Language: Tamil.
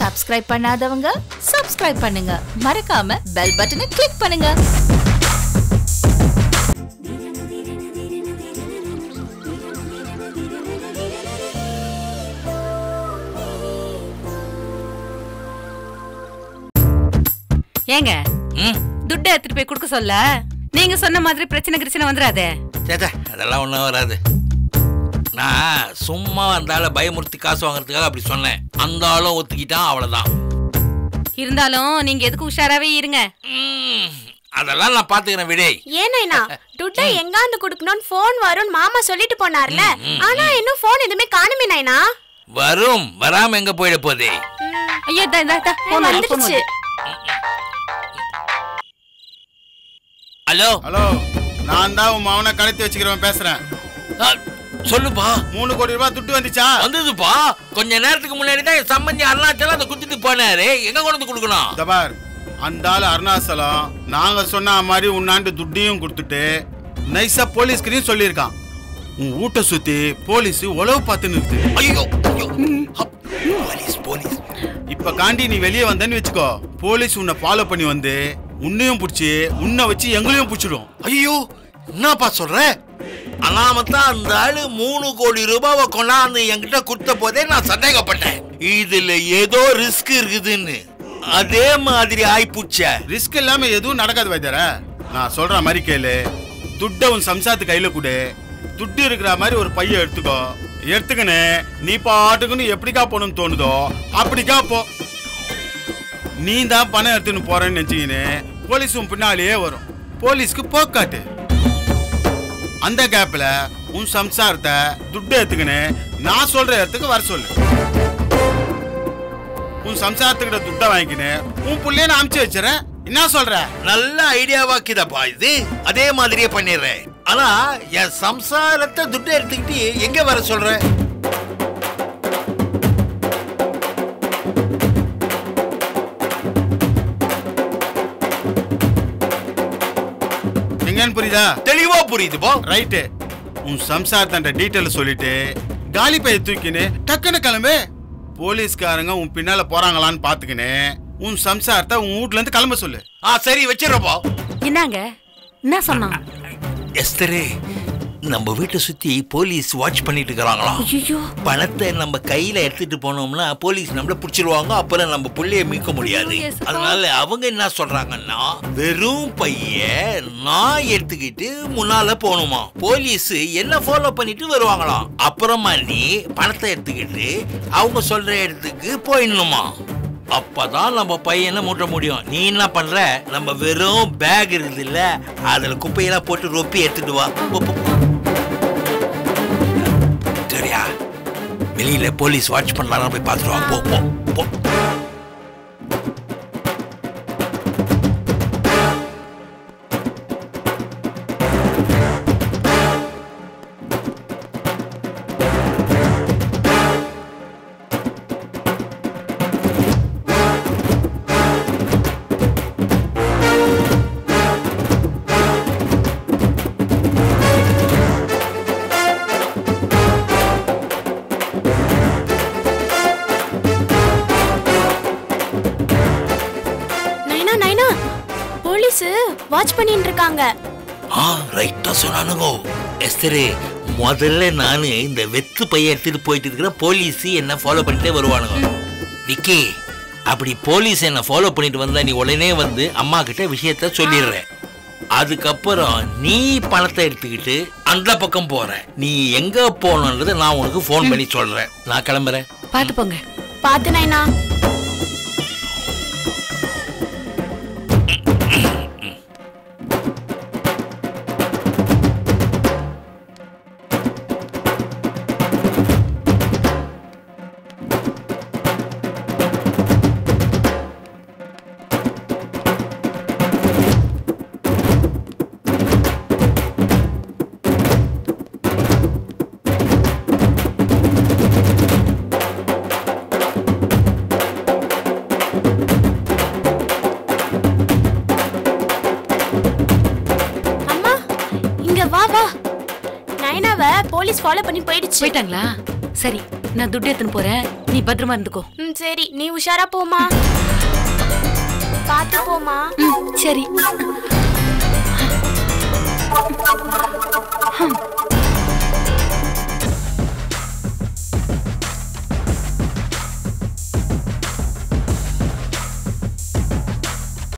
சப்ஸ்கிரைப் பண்ணாதவங்க சப்ஸ்கிரைப் பண்ணுங்க மறக்காம பெல் பட்டனை கிளிக் பண்ணுங்க ஏங்க ம் துட்டை எடுத்துட்டு போய் கொடுக்க சொல்ல நீங்க சொன்ன மாதிரி பிரச்சனை கிருச்சனை வந்துடாதே சேச்சா அதெல்லாம் ஒன்றும் வராது நான் சும்மா அந்த ஆளை பயமுறுத்தி காசு வாங்குறதுக்காக அப்படி சொன்னேன் அந்த ஆளும் ஒத்துக்கிட்டான் அவ்வளோதான் இருந்தாலும் நீங்க எதுக்கு உஷாராவே இருங்க ம், அதெல்லாம் நான் பார்த்துக்கிறேன் விடே ஏனாய்னா துட்டை எங்காந்து குடுக்கணும்னு போன் வரும்னு மாமா சொல்லிட்டு போனார்ல ஆனா இன்னும் போன் எதுவுமே காணுமே நாயனா வரும் வராம எங்க போயிட போதே ஐயோ இதா, இதா, இதா, phone வருது, phone வந்துடுச்சு வருது. ஹலோ ஹலோ நான் தான் உன் மவனை கடத்தி வச்சுக்கிறவன் பேசுறேன் ஆ, சொல்லுப்பா மூணு கோடி ரூபாய் துட்டு வந்துச்சா வந்ததுப்பா கொஞ்ச நேரத்துக்கு முன்னாடி தான் என் சம்பந்தி அருணாச்சலம் அதை குத்திட்டு போனாரு எங்க கொண்டு வந்து கொடுக்கணும் தபார் அந்த ஆள் அருணாசலம் நாங்க சொன்ன மாதிரி உன்னாண்டு துட்டையும் கொடுத்துட்டு நைஸா போலீஸ்கிட்டையும் சொல்லியிருக்கான் உன் வீட்டை சுத்தி போலீஸ் உளவு பார்த்து நிறுத்து ஐயோ ஐயோ ஹப், போலீஸ் போலீஸ் இப்ப காண்டி நீ வெளியே வந்தேன்னு வச்சுக்கோ போலீஸ் உன்னை ஃபாலோ பண்ணி வந்து உன்னையும் பிடிச்சி உன்னை வச்சு எங்களையும் பிடிச்சிடும் ஐயோ என்னப்பா சொல்ற அனாமத்தா அந்த ஆளு மூணு கோடி ரூபாவை கொண்டாந்து என்கிட்ட கொடுத்த போதே நான் சந்தேகப்பட்டேன் இதுல ஏதோ ரிஸ்க் இருக்குதுன்னு அதே மாதிரி ஆயிப்புச்ச ரிஸ்க் இல்லாம எதுவும் நடக்காது வைத்தியர நான் சொல்ற மாதிரி கேளு துட்டை உன் சம்சாத்து கையில கொடு துட்டு இருக்கிற மாதிரி ஒரு பைய எடுத்துக்கோ எடுத்துக்கின்னு நீ பாட்டுக்குன்னு எப்படிக்கா போகணும்னு தோணுதோ அப்படிக்கா போ நீ தான் பணம் எடுத்துன்னு போறேன்னு நினைச்சீங்கன்னு போலீஸ் உன் பின்னாலேயே வரும் போலீஸ்க்கு போக்காட்டு அந்த கேப்ல உன் சம்சாரத்தை துட்டு எடுத்துக்கின்னு நான் சொல்ற இடத்துக்கு வர சொல்லு உன் சம்சாரத்துக்கிட்ட துட்டை வாங்கிக்கின்னு உன் புள்ளைய நான் அமுச்சு வச்சுறேன் என்ன சொல்ற நல்ல ஐடியாவாக்குதப்பா இது அதே மாதிரியே பண்ணிடுறேன் ஆனா என் சம்சாரத்தை துட்டு எடுத்துக்கிட்டு எங்க வர சொல்ற எங்கன்னு புரியுதா தெளிவா புரியுது போ ரைட்டு உன் சம்சாரத்தண்ட டீட்டெயில் சொல்லிட்டு காலி பைய தூக்கின்னு டக்குன்னு கிளம்பு போலீஸ்காரங்க உன் பின்னால போறாங்களான்னு பாத்துக்கின்னு உன் சம்சாரத்தை உன் வீட்ல இருந்து கிளம்ப சொல்லு ஆ சரி வச்சிடறப்போ என்னங்க என்ன சொன்னான் எஸ்தரே நம்ம வீட்டை சுத்தி போலீஸ் வாட்ச் பண்ணிட்டு இருக்கிறாங்களாம் ஐயோ பணத்தை நம்ம கையில எடுத்துட்டு போனோம்னா போலீஸ் நம்மள பிடிச்சிருவாங்க அப்புறம் நம்ம புள்ளைய மீட்க முடியாது Yes, sir. அதனால அவங்க என்ன சொல்றாங்கன்னா வெறும் பைய நான் எடுத்துக்கிட்டு முன்னால போகணுமா போலீஸ் என்ன ஃபாலோ பண்ணிட்டு வருவாங்களாம் அப்புறமா நீ பணத்தை எடுத்துக்கிட்டு அவங்க சொல்ற இடத்துக்கு போயிடணுமா அப்பதான் நம்ம பையனை மூட்ட முடியும் நீ என்ன பண்ற நம்ம வெறும் பேக் இருக்குது இல்ல அதுல குப்பையெல்லாம் போட்டு ரொப்பி எடுத்துட்டு வா போ, போ, போ. சரியா வெளியில போலீஸ் வாட்ச் பண்ணலாம் போய் பார்த்துட்டு வா போ போ போ நைனா நைனா போலீஸ் வாட்ச் பண்ணிட்டு இருக்காங்க ஆ ரைட்டா சொன்னானுங்கோ எஸ்தரே முதல்ல நானு இந்த வெத்து பைய எடுத்துட்டு போயிட்டு இருக்கிற போலீஸ் என்ன ஃபாலோ பண்ணிட்டே வருவானுங்க விக்கி அப்படி போலீஸ் என்ன ஃபாலோ பண்ணிட்டு வந்தா நீ உடனே வந்து அம்மா கிட்ட விஷயத்த சொல்லிடுற அதுக்கப்புறம் நீ பணத்தை எடுத்துக்கிட்டு அந்த பக்கம் போற நீ எங்க போகணுன்றதை நான் உனக்கு ஃபோன் பண்ணி சொல்றேன் நான் கிளம்புறேன் பாத்து போங்க பாத்து நைனா அம்மா இங்க வா வா நைனாவை போலீஸ் ஃபாலோ பண்ணி போயிடுச்சு போயிட்டாங்களா சரி நான் துட்டு எடுத்துன்னு போறேன் நீ பத்திரமா இருந்துக்கோ ம் சரி நீ உஷாரா போமா பாத்து போமா ம் சரி